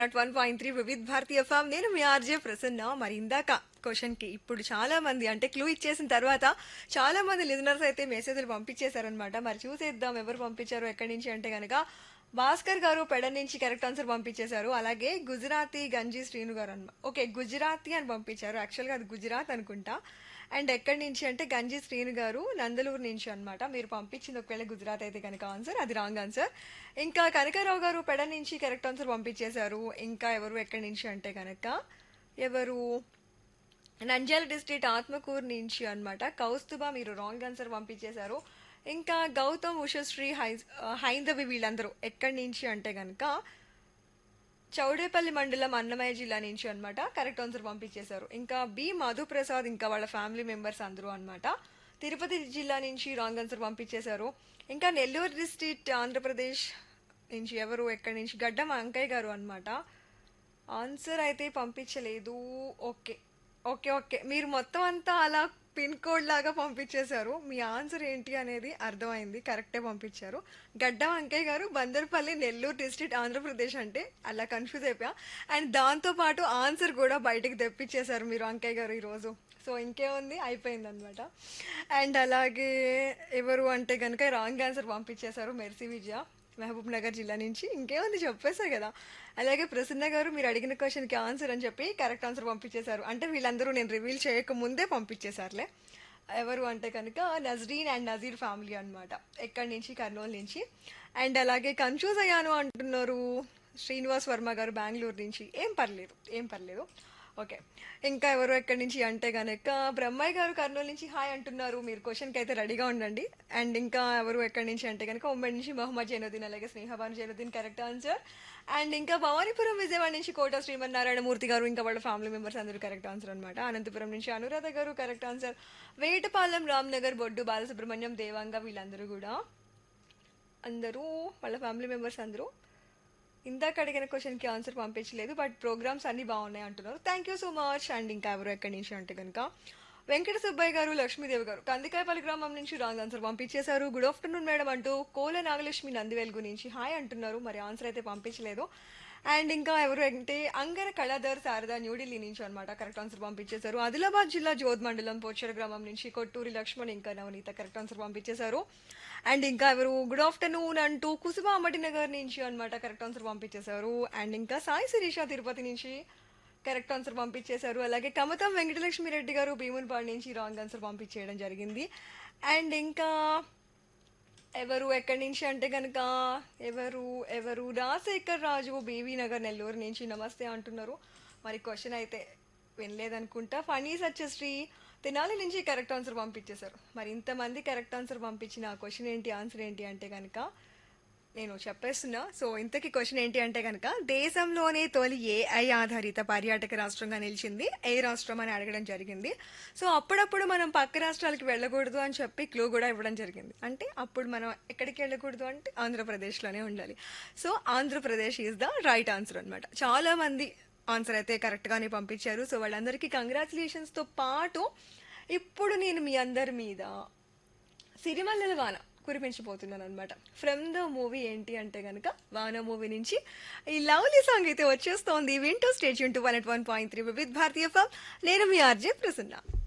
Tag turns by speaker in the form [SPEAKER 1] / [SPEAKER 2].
[SPEAKER 1] at one point three Vividh Bharati FM నేను మీ RJ Prasanna మరి ఇందాక క్వశ్చన్ కి ఇప్పుడు చాలా మంది అంటే క్లూ ఇచ్చేసిన తర్వాత చాలా మంది లిజనర్స్ అయితే మెసేజ్లు పంపించేశారనమాట మరి చూసేద్దాం ఎవరు పంపించారు ఎక్కడి నుంచి అంటే గనక భాస్కర్ గారు పెడ నుంచి కరెక్ట్ ఆన్సర్ పంపించేశారు అలాగే గుజరాతీ గంజీ శ్రీను గారు అనమాట ఓకే గుజరాతీ అని పంపించారు యాక్చువల్గా అది గుజరాత్ అనుకుంటా అండ్ ఎక్కడి నుంచి అంటే గంజీ శ్రీను గారు నందలూరు నుంచి అన్నమాట మీరు పంపించింది ఒకవేళ గుజరాత్ అయితే కనుక ఆన్సర్ అది రాంగ్ ఆన్సర్ ఇంకా కనకారావు గారు పెడ నుంచి కరెక్ట్ ఆన్సర్ పంపించేశారు ఇంకా ఎవరు ఎక్కడి నుంచి అంటే కనుక ఎవరు నంద్యాల డిస్ట్రిక్ట్ ఆత్మకూరు నుంచి అన్నమాట కౌస్తుబా మీరు రాంగ్ ఆన్సర్ పంపించేశారు ఇంకా గౌతమ్ ఉషశ్రీ హై హైందవి వీళ్ళందరూ ఎక్కడి నుంచి అంటే కనుక చౌడేపల్లి మండలం అన్నమయ్య జిల్లా నుంచి అన్నమాట కరెక్ట్ ఆన్సర్ పంపించేశారు ఇంకా బి మధుప్రసాద్ ఇంకా వాళ్ళ ఫ్యామిలీ మెంబర్స్ అందరూ అన్నమాట తిరుపతి జిల్లా నుంచి రాంగ్ ఆన్సర్ పంపించేశారు ఇంకా నెల్లూరు డిస్ట్రిక్ట్ ఆంధ్రప్రదేశ్ నుంచి ఎవరు ఎక్కడి నుంచి గడ్డం అంకయ్య గారు అన్నమాట ఆన్సర్ అయితే పంపించలేదు ఓకే ఓకే ఓకే మీరు మొత్తం అంతా అలా పిన్ కోడ్ లాగా పంపించేశారు మీ ఆన్సర్ ఏంటి అనేది అర్థమైంది కరెక్టే పంపించారు గడ్డం అంకయ్య గారు బందర్పల్లి నెల్లూరు డిస్ట్రిక్ట్ ఆంధ్రప్రదేశ్ అంటే అలా కన్ఫ్యూజ్ అయిపోయా అండ్ దాంతో పాటు ఆన్సర్ కూడా బయటకు తెప్పించేశారు మీరు అంకయ్య గారు ఈరోజు సో ఇంకేముంది అయిపోయింది అనమాట అండ్ అలాగే ఎవరు అంటే కనుక రాంగ్ ఆన్సర్ పంపించేశారు మెర్సీ విజయ మహబూబ్ నగర్ జిల్లా నుంచి ఇంకేముంది చెప్పేసా కదా అలాగే ప్రసన్న గారు మీరు అడిగిన క్వశ్చన్కి ఆన్సర్ అని చెప్పి కరెక్ట్ ఆన్సర్ పంపించేశారు అంటే వీళ్ళందరూ నేను రివీల్ చేయక ముందే పంపించేశారులే ఎవరు అంటే కనుక నజరీన్ అండ్ నజీర్ ఫ్యామిలీ అన్నమాట ఎక్కడి నుంచి కర్నూలు నుంచి అండ్ అలాగే కన్ఫ్యూజ్ అయ్యాను అంటున్నారు శ్రీనివాస్ వర్మ గారు బెంగళూరు నుంచి ఏం పర్లేదు ఏం పర్లేదు ఓకే ఇంకా ఎవరు ఎక్కడి నుంచి అంటే కనుక బ్రహ్మయ్య గారు కర్నూలు నుంచి హాయ్ అంటున్నారు మీరు క్వశ్చన్కి అయితే రెడీగా ఉండండి అండ్ ఇంకా ఎవరు ఎక్కడి నుంచి అంటే కనుక ఉమ్మడి నుంచి మొహమ్మద్ జైనుద్దీన్ అలాగే Snehabanu Zainuddin correct answer and ఇంకా భవానీపురం విజయవాడ నుంచి కోట శ్రీమన్నారాయణ మూర్తి గారు ఇంకా వాళ్ళ ఫ్యామిలీ మెంబర్స్ అందరూ కరెక్ట్ ఆన్సర్ అనమాట అనంతపురం నుంచి అనురాధ గారు కరెక్ట్ ఆన్సర్ వేటపాలెం రామ్నగర్ బొడ్డు బాలసుబ్రహ్మణ్యం దేవాంగ వీళ్ళందరూ కూడా అందరూ వాళ్ళ ఫ్యామిలీ మెంబర్స్ అందరూ ఇందాక అడిగిన క్వశ్చన్కి ఆన్సర్ పంపించలేదు బట్ ప్రోగ్రామ్స్ అన్ని బాగున్నాయి అంటున్నారు thank you so much and ఇంకా ఎవరు ఎక్కడి నుంచి అంటే కనుక వెంకట సుబ్బయ్య గారు లక్ష్మీదేవి గారు కందికాయపల్లి గ్రామం నుంచి రాంగ్ ఆన్సర్ పంపించేశారు గుడ్ ఆఫ్టర్నూన్ మేడం అంటూ కోల నాగలక్ష్మి నందివెలుగు నుంచి హాయ్ అంటున్నారు మరి ఆన్సర్ అయితే పంపించలేదు అండ్ ఇంకా ఎవరు అంటే అంగర కళాధర్ శారద న్యూఢిల్లీ నుంచి అనమాట కరెక్ట్ ఆన్సర్ పంపించేశారు ఆదిలాబాద్ జిల్లా జోద్ మండలం పోచర గ్రామం నుంచి కొట్టూరి లక్ష్మణ్ ఇంకా నవనీత కరెక్ట్ ఆన్సర్ పంపించేశారు అండ్ ఇంకా ఎవరు గుడ్ ఆఫ్టర్నూన్ అంటూ కుసుమ అమ్మటి నగర్ నుంచి అనమాట కరెక్ట్ ఆన్సర్ పంపించేశారు అండ్ ఇంకా సాయి శిరీష తిరుపతి నుంచి కరెక్ట్ ఆన్సర్ పంపించేశారు అలాగే కమతం వెంకటలక్ష్మి రెడ్డి గారు భీమునిపాడు నుంచి రాంగ్ ఆన్సర్ పంపించేయడం జరిగింది అండ్ ఇంకా ఎవరు ఎక్కడి నుంచి అంటే కనుక ఎవరు ఎవరు రాజశేఖర్ రాజు బీవీ నగర్ నెల్లూరు నుంచి నమస్తే అంటున్నారు మరి క్వశ్చన్ అయితే వినలేదనుకుంటా ఫనీ సత్యశ్రీ తెనాలి నుంచి కరెక్ట్ ఆన్సర్ పంపించేశారు మరి ఇంతమంది కరెక్ట్ ఆన్సర్ పంపించిన క్వశ్చన్ ఏంటి ఆన్సర్ ఏంటి అంటే కనుక నేను చెప్పేస్తున్నా సో ఇంతకీ క్వశ్చన్ ఏంటి అంటే కనుక దేశంలోనే తొలి ఏఐ ఆధారిత పర్యాటక రాష్ట్రంగా నిలిచింది ఏ రాష్ట్రం అని అడగడం జరిగింది సో అప్పుడప్పుడు మనం పక్క రాష్ట్రాలకి వెళ్ళకూడదు అని చెప్పి క్లూ కూడా ఇవ్వడం జరిగింది అంటే అప్పుడు మనం ఎక్కడికి వెళ్ళకూడదు అంటే ఆంధ్రప్రదేశ్లోనే ఉండాలి so Andhra Pradesh is the right answer అనమాట చాలా మంది ఆన్సర్ అయితే కరెక్ట్గానే పంపించారు సో వాళ్ళందరికీ కంగ్రాచులేషన్స్తో పాటు ఇప్పుడు నేను మీ అందరి మీద సిరిమల్లెల వాన కురిపించిపోతున్నాను అనమాట ఫ్రమ్ ద మూవీ ఏంటి అంటే కనుక వాన మూవీ నుంచి ఈ లవ్లీ సాంగ్ అయితే వచ్చేస్తోంది వింటూ stay tuned to one at one point three with Bharati FM నేను మీ ఆర్జే ప్రసన్న